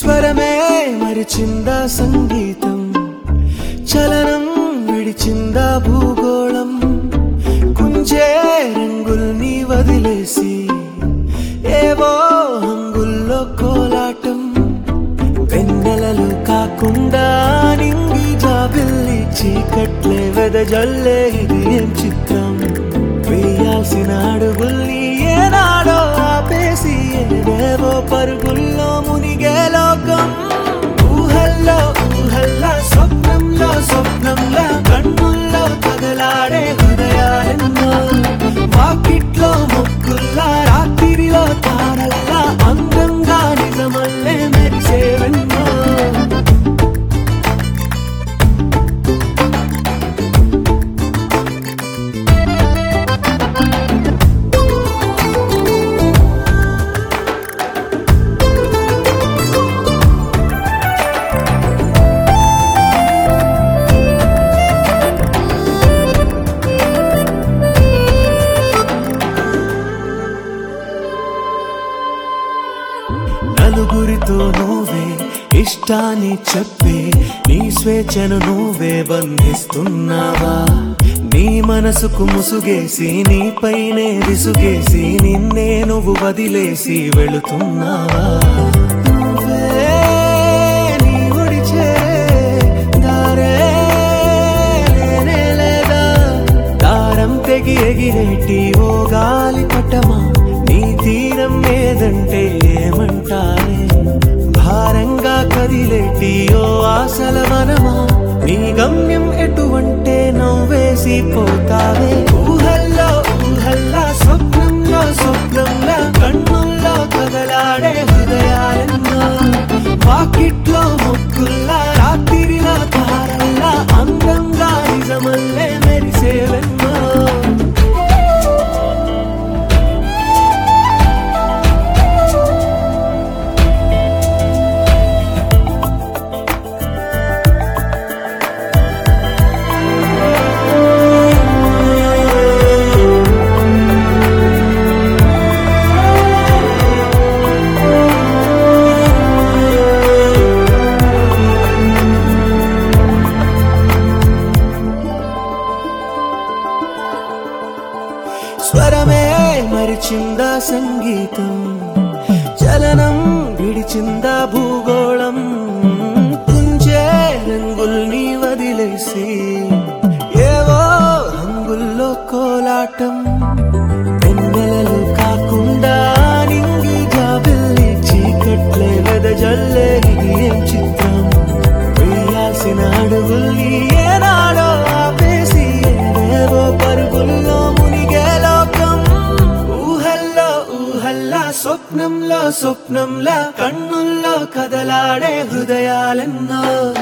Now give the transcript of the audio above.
స్వరమే మరిచిందా సంగీతం చలనం విడిచిందా భూగోళం కుంజే రంగుల్ని వదిలేసి ఏవో హంగుల్లో కోలాటం వెన్నెలలు కాకుండా నింగి జాబిల్లి చీకట్లే వెదజల్లే ఇది ఏం చిత్రం వేయాల్సిన అడుగుల్ని ఏనాడో ఆపేసి ఏవేవో పరుగుల్లో మునిగే లోకం ఊహల్లో ఊహల్లా స్వప్నంలో స్వప్నంలా కన్నుల్లో తగలాడే హృదయాలెన్నో వాకిట్లో మొక్కుల్లా రాత్రిలో తారల్లా అందంగా నిజమల్లే మెరిసేవెన్నో నలుగురితో నువ్వే ఇష్టాన్ని చెప్పే నీ స్వేచ్ఛను నువ్వే బంధిస్తున్నావా నీ మనసుకు ముసుగేసి నీపైనే విసుగేసి నిన్నే నువ్వు వదిలేసి వెళుతున్నావా నువ్వే నీ ఒడి చేరే దారే లేనే లేదా దారం తెగి ఎగిరేటి ఓ గాలి పటమా నీ తీరం ఏదంటే ఏమంటారే భారంగా కదిలేటి ఓ ఆశల వనమా నీ గమ్యం ఎటువంటే నవ్వేసి పోతావే ఊహల్లో ఊహల్లా స్వప్నంలో స్వప్నంలా కన్నుల్లో కదలాడే హృదయాలెన్నో వాకిట్లో మొక్కుల్లా రాత్రిలో తారల్లా అందంగా నిజమల్లే మెరిసేవెన్నో స్వరమే మరిచిందా సంగీతం చలనం విడిచిందా భూగోళం కుంచే రంగుల్ని వదిలేసి ఏవో రంగుల్లో కోలాటం వెన్నెలలు కాకుండా నింగి జాబిల్లి చీకట్లే వెదజల్లే ఇది ఏం చిత్రం వేయాల్సిన అడుగుల్ని ఏనాడో ఆపేసి ఏవేవో పరుగుల్లో మునిగే లోకం ఊహల్లో ఊహల్లా స్వప్నంలో స్వప్నంలా కన్నుల్లో కదలాడే హృదయాలెన్నో